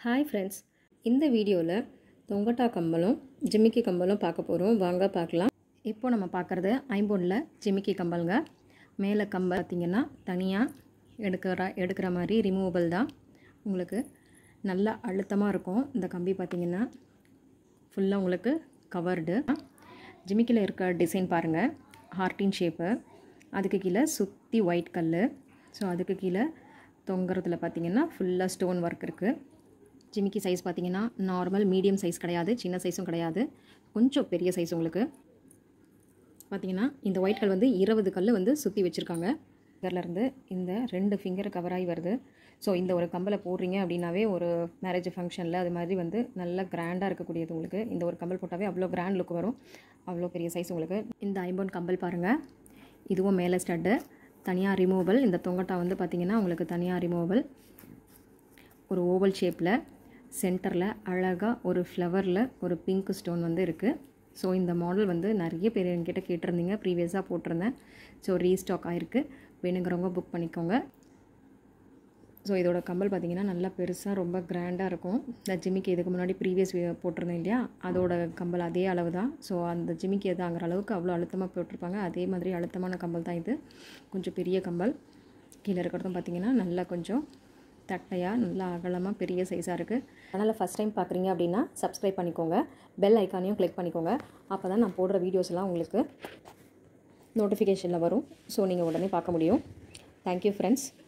hi friends இந்த வீடியோவில் தொங்கட்டா கம்பலும் ஜிமிக்கி கம்பலும் பார்க்க போகிறோம் வாங்க பார்க்கலாம் இப்போ நம்ம பார்க்குறது ஐம்பொன்னில் ஜிமிக்கி கம்பலுங்க மேலே கம்பல் பார்த்திங்கன்னா தனியாக எடுக்கிற எடுக்கிற மாதிரி ரிமூவபிள் தான் உங்களுக்கு நல்லா அழுத்தமாக இருக்கும் இந்த கம்பி பார்த்திங்கன்னா ஃபுல்லாக உங்களுக்கு கவர்டு ஜிமிக்கியில் இருக்க டிசைன் பாருங்கள் ஹார்ட்டின் ஷேப்பு அதுக்கு கீழே சுற்றி ஒயிட் கல் ஸோ அதுக்கு கீழே தொங்குறதுல பார்த்தீங்கன்னா ஃபுல்லாக ஸ்டோன் ஒர்க் இருக்குது ஜிமிக்கி சைஸ் பார்த்தீங்கன்னா நார்மல் மீடியம் சைஸ் கிடையாது சின்ன சைஸும் கிடையாது கொஞ்சம் பெரிய சைஸ் உங்களுக்கு பார்த்தீங்கன்னா இந்த ஒயிட் கல் வந்து இருபது கல் வந்து சுற்றி வச்சுருக்காங்க இருந்து இந்த ரெண்டு ஃபிங்கர் கவர் ஆகி வருது ஸோ இந்த ஒரு கம்பலை போடுறீங்க அப்படின்னாவே ஒரு மேரேஜ் ஃபங்க்ஷனில் அது மாதிரி வந்து நல்ல கிராண்டாக இருக்கக்கூடியது உங்களுக்கு இந்த ஒரு கம்பல் போட்டாவே அவ்வளோ கிராண்ட் லுக் வரும் அவ்வளோ பெரிய சைஸ் உங்களுக்கு இந்த ஐம்பொன் கம்பல் பாருங்கள் இதுவும் மேலே ஸ்டட்டு தனியாக ரிமூவபிள் இந்த தொங்கட்டா வந்து பார்த்திங்கன்னா உங்களுக்கு தனியாக ரிமூவபிள் ஒரு ஓவல் ஷேப்பில் சென்டரில் அழகாக ஒரு ஃப்ளவரில் ஒரு பிங்க் ஸ்டோன் வந்து இருக்குது ஸோ இந்த மாடல் வந்து நிறைய பேர் என்கிட்ட கேட்டிருந்தீங்க ப்ரீவியஸாக போட்டிருந்தேன் ஸோ ரீஸ்டாக் ஆகிருக்கு வேணுங்கிறவங்க புக் பண்ணிக்கோங்க ஸோ இதோட கம்பல் பார்த்திங்கன்னா நல்லா பெருசாக ரொம்ப கிராண்டாக இருக்கும் இந்த ஜிமிக்கி இதுக்கு முன்னாடி ப்ரீவியஸ் போட்டிருந்தேன் இல்லையா அதோட கம்பல் அதே அளவு தான் ஸோ அந்த ஜிமிக்கி எதாங்கிற அளவுக்கு அவ்வளோ அழுத்தமாக போட்டிருப்பாங்க அதே மாதிரி அழுத்தமான கம்பல் தான் இது கொஞ்சம் பெரிய கம்பல் கீழே இருக்கிறதும் பார்த்திங்கன்னா நல்லா கொஞ்சம் தட்டையாக நல்லா அகலமாக பெரிய சைஸாக இருக்குது அதனால் ஃபஸ்ட் டைம் பார்க்குறீங்க அப்படின்னா சப்ஸ்கிரைப் பண்ணிக்கோங்க பெல் ஐக்கானையும் கிளிக் பண்ணிக்கோங்க அப்போ தான் நான் போடுற வீடியோஸ் எல்லாம் உங்களுக்கு நோட்டிஃபிகேஷனில் வரும் ஸோ நீங்கள் உடனே பார்க்க முடியும் தேங்க்யூ ஃப்ரெண்ட்ஸ்